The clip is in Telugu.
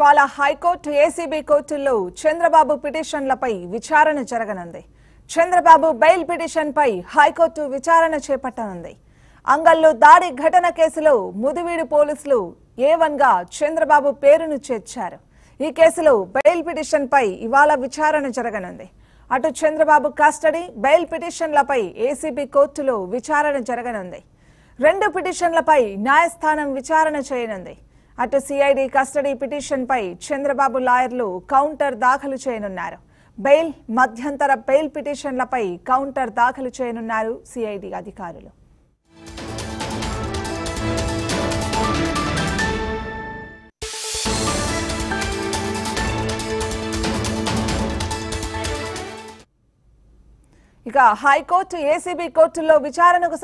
ఇవాళ హైకోర్టు ఏసీబీ కోర్టుల్లో చంద్రబాబు పిటిషన్లపై విచారణ జరగనుంది చంద్రబాబు బెయిల్ పిటిషన్పై హైకోర్టు విచారణ చేపట్టనుంది అంగల్లో దాడి ఘటన కేసులో ముదివీడు పోలీసులు ఏ గా చంద్రబాబు పేరును చేర్చారు ఈ కేసులో బెయిల్ పిటిషన్పై ఇవాళ విచారణ జరగనుంది అటు చంద్రబాబు కస్టడీ బెయిల్ పిటిషన్లపై ఏసీబీ కోర్టులో విచారణ జరగనుంది రెండు పిటిషన్లపై న్యాయస్థానం విచారణ చేయనుంది అటు సిఐడి కస్టడీ పిటిషన్పై చంద్రబాబు లాయర్లు కౌంటర్ దాఖలు చేయనున్నారు బెయిల్ మధ్యంతర బెయిల్ పిటిషన్లపై కౌంటర్ దాఖలు చేయనున్నారు సిఐడి అధికారులు ఇక హైకోర్టు ఏసీబీ కోర్టుల్లో విచారణకు